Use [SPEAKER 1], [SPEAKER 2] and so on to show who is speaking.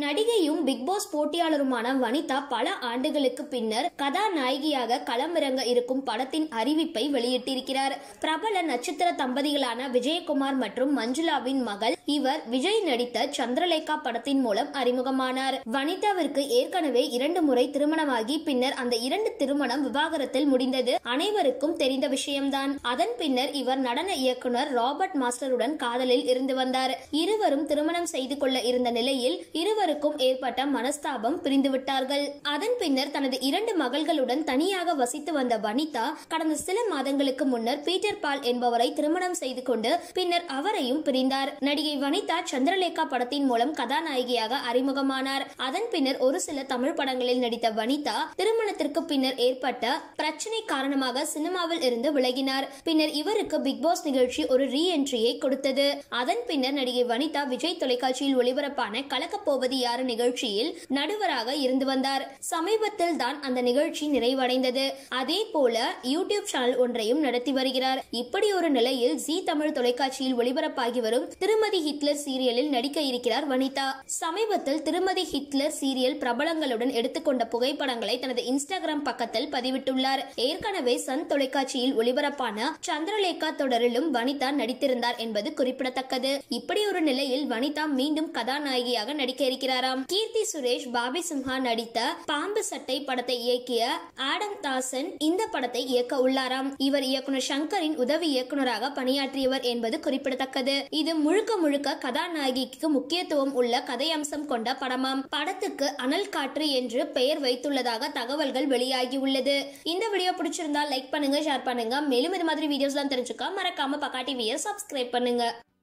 [SPEAKER 1] நடிகையும் big boss போட்டியாளருமான வனிதா பல ஆண்டுகளுக்கு பின்னர் கதாநாயகியாக களமிறங்க இருக்கும் படத்தின் அறிவிப்பை வெளியிட்டிருக்கிறார் பிரபல நட்சத்திர தம்பதிகளான விஜயகுமார் மற்றும் மஞ்சுளாவின் மகள் இவர் விஜய் நடித்த சந்திரலேகா படத்தின் மூலம் அறிமுகமானார் வனிதாவிற்கு ஏற்கனவே இரண்டு முறை திருமணமாகி பின்னர் அந்த இரண்டு திருமணம் விவாகரத்தில் முடிந்தது அனைவருக்கும் தெரிந்த விஷயம்தான் அதன் பின்னர் இவர் நடன இயக்குனர் ராபர்ட் மாஸ்டருடன் காதலில் இருந்து வந்தார் இருவரும் திருமணம் செய்து கொள்ள இருந்த நிலையில் இருவருக்கும் ஏற்பட்ட மனஸ்தாபம் பிரிந்துவிட்டார்கள் அதன் பின்னர் தனது இரண்டு மகள்களுடன் தனியாக வசித்து வந்த வனிதா கடந்த சில மாதங்களுக்கு முன்னர் பீட்டர் பால் என்பவரை திருமணம் செய்து கொண்டு பின்னர் அவரையும் பிரிந்தார் நடிகை வனிதா சந்திரலேகா படத்தின் மூலம் கதாநாயகியாக அறிமுகமானார் அதன் பின்னர் ஒரு சில தமிழ் படங்களில் நடித்த வனிதா திருமணத்திற்கு பின்னர் ஏற்பட்ட பிரச்சனை காரணமாக சினிமாவில் இருந்து விலகினார் பின்னர் இவருக்கு பிக் பாஸ் நிகழ்ச்சி ஒரு ரீ என்ட்ரியை கொடுத்தது அதன் பின்னர் நடிகை வனிதா விஜய் தொலைக்காட்சியில் ஒளிபரப்பான கலக்கப்போவது யாரு நிகழ்ச்சியில் நடுவராக இருந்து வந்தார் சமீபத்தில் தான் அந்த நிகழ்ச்சி நிறைவடைந்தது அதே போல யூடியூப் சேனல் ஒன்றையும் நடத்தி வருகிறார் இப்படி ஒரு நிலையில் ஜி தமிழ் தொலைக்காட்சியில் ஒளிபரப்பாகி வரும் திருமதி ஹிட்லர் சீரியலில் நடிக்க இருக்கிறார் வனிதா சமீபத்தில் திருமதி ஹிட்லர் சீரியல் பிரபலங்களுடன் எடுத்துக்கொண்ட புகைப்படங்களை தனது இன்ஸ்டாகிராம் பக்கத்தில் பதிவிட்டுள்ளார் ஏற்கனவே சன் தொலைக்காட்சியில் ஒளிபரப்பான சந்திரலேகா தொடரிலும் வனிதா நடித்திருந்தார் என்பது குறிப்பிடத்தக்கது இப்படி ஒரு நிலையில் வனிதா மீண்டும் கதாநாயகியாக நடிக்க இருக்கிறாராம் கீர்த்தி சுரேஷ் பாபி சிம்ஹா நடித்த பாம்பு சட்டை படத்தை இயக்கிய ஆடம் தாசன் இந்த படத்தை இயக்க உள்ளாராம் இவர் இயக்குனர் சங்கரின் உதவி இயக்குனராக பணியாற்றியவர் என்பது குறிப்பிடத்தக்கது இது முழுக்க முழுக்க கதாநாயகிக்கு முக்கியத்துவம் உள்ள கதை அம்சம் கொண்ட படமாம் படத்துக்கு அனல் காற்று என்று பெயர் வைத்துள்ளதாக தகவல்கள் வெளியாகியுள்ளது இந்த வீடியோ பிடிச்சிருந்தா லைக் பண்ணுங்க ஷேர் பண்ணுங்க மேலும் இது மாதிரி வீடியோஸ் தான் தெரிஞ்சுக்க மறக்காம பக்கா டிவியை சப்ஸ்கிரைப் பண்ணுங்க